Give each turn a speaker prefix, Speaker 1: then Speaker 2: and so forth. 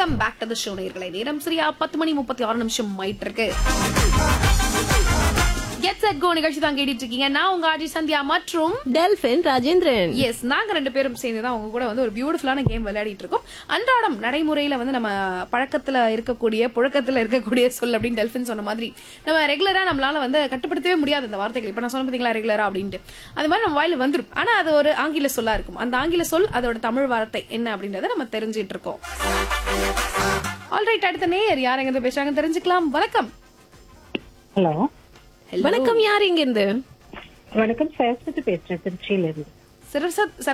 Speaker 1: welcome back to the show நேர்களை நேரம் சரியா பத்து மணி முப்பத்தி ஆறு நிமிஷம் ஆயிட்டு இருக்கு கெட் செட் கோ நிகழ்ச்சி தான் கேட்டுட்டு இருக்கீங்க நான் உங்க ஆஜி சந்தியா மற்றும்
Speaker 2: டெல்பின் ராஜேந்திரன்
Speaker 1: எஸ் நாங்க ரெண்டு பேரும் சேர்ந்து தான் உங்க கூட வந்து ஒரு பியூட்டிஃபுல்லான கேம் விளையாடிட்டு இருக்கோம் அன்றாடம் நடைமுறையில வந்து நம்ம பழக்கத்துல இருக்கக்கூடிய புழக்கத்துல இருக்கக்கூடிய சொல் அப்படின்னு டெல்பின் சொன்ன மாதிரி நம்ம ரெகுலரா நம்மளால வந்து கட்டுப்படுத்தவே முடியாது அந்த வார்த்தைகள் இப்ப நான் சொன்ன பாத்தீங்களா ரெகுலரா அப்படின்ட்டு அது மாதிரி நம்ம வாயில வந்துரும் ஆனா அது ஒரு ஆங்கில சொல்லா இருக்கும் அந்த ஆங்கில சொல் அதோட தமிழ் வார்த்தை என்ன அப்படின்றத நம்ம தெரிஞ்சிட்டு இருக்கோம் ஆல்ரைட் அடுத்த நேயர் யார் எங்க இருந்து பேசுறாங்க தெரிஞ்சுக்கலாம் வணக்கம்
Speaker 3: ஹலோ
Speaker 2: வணக்கம் யார் இங்க இருந்து
Speaker 3: வணக்கம் சரஸ்வதி பேசுறேன் திருச்சியில இருந்து
Speaker 1: சரஸ்வத்